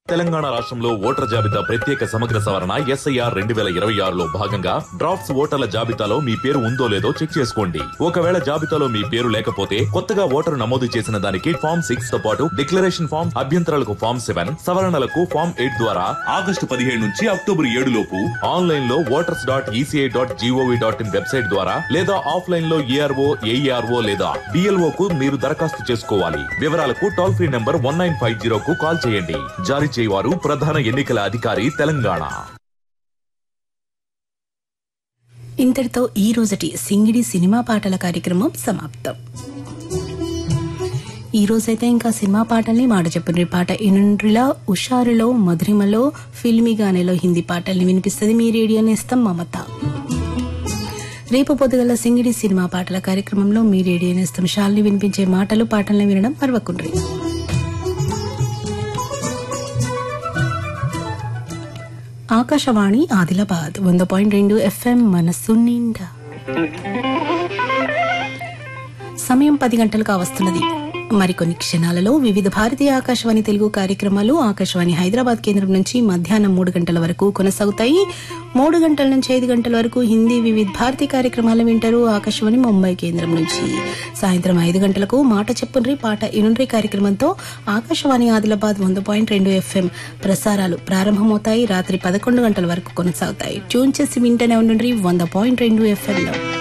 తెలంగాణ రాష్ట్రంలో ఓటర్ల జాబితా ప్రత్యేక సమగ్ర సవరణ ఎస్ఐఆర్ రెండు వేల ఇరవై ఆరులో భాగంగా డ్రాఫ్ట్స్ ఓటర్ల జాబితాలో మీ పేరు ఉందో లేదో చెక్ చేసుకోండి ఒకవేళ జాబితాలో మీ పేరు లేకపోతే కొత్తగా ఓటరు నమోదు చేసిన దానికి ఫామ్ సిక్స్ తో పాటు డిక్లరేషన్ ఫామ్ అభ్యంతరాలకు ఫామ్ సెవెన్ సవరణలకు ఫామ్ ఎయిట్ ద్వారా ఆగస్టు పదిహేడు నుంచి అక్టోబర్ ఏడు లోపు ఆన్లైన్ లో voters dot ECI dot GOV dot in website ద్వారా లేదా ఆఫ్లైన్ లో ఏఆర్ఓ ఏఈఆర్ఓ లేదా డిఎల్ఓ కు మీరు దరఖాస్తు చేసుకోవాలి వివరాలకు toll free number one nine five zero కు కాల్ చేయండి జారీ చేయవారు ప్రధాన ఎన్నికల అధికారి తెలంగాణ ఇంతటితో ఈ రోజటి సింగిడి సినిమా పాటల కార్యక్రమం సమాప్తం ఈ రోజైతే ఇంకా సినిమా పాటల్ని మాట చెప్పండి పాట ఇనుండ్రిలా ఉషారులో మధురిమలో ఫిల్మీగానేలో హిందీ పాటల్ని వినిపిస్తుంది మీ రేడియో నేస్తం మమత రేపు పొద్దుగల సింగిడి సినిమా పాటల కార్యక్రమంలో మీ రేడియో నేస్తం షాల్ని వినిపించే మాటలు పాటల్ని వినడం మరవకుండ్రి ఆకాశవాణి ఆదిలాబాద్ వంద పాయింట్ రెండు ఎఫ్ఎం మనస్సు నిండా సమయం పది గంటలు కావస్తున్నది మరికొన్ని క్షణాలలో వివిధ భారతీయ ఆకాశవాణి తెలుగు కార్యక్రమాలు ఆకాశవాణి హైదరాబాద్ కేంద్రం నుంచి మధ్యాహ్నం మూడు గంటల వరకు కొనసాగుతాయి మూడు గంటల నుంచి ఐదు గంటల వరకు హిందీ వివిధ భారతీ కార్యక్రమాలు వింటారు ఆకాశవాణి ముంబై కేంద్రం నుంచి సాయంత్రం ఐదు గంటలకు మాట చెప్పుండ్రి పాట ఇనుండ్రి కార్యక్రమంతో ఆకాశవాణి ఆదిలాబాద్ వంద పాయింట్ రెండు ఎఫ్ఎం ప్రసారాలు ప్రారంభమవుతాయి రాత్రి పదకొండు గంటల వరకు కొనసాగుతాయి ట్యూన్ చేసి వింటూనే ఉండండి వంద పాయింట్ రెండు ఎఫ్ఎంలో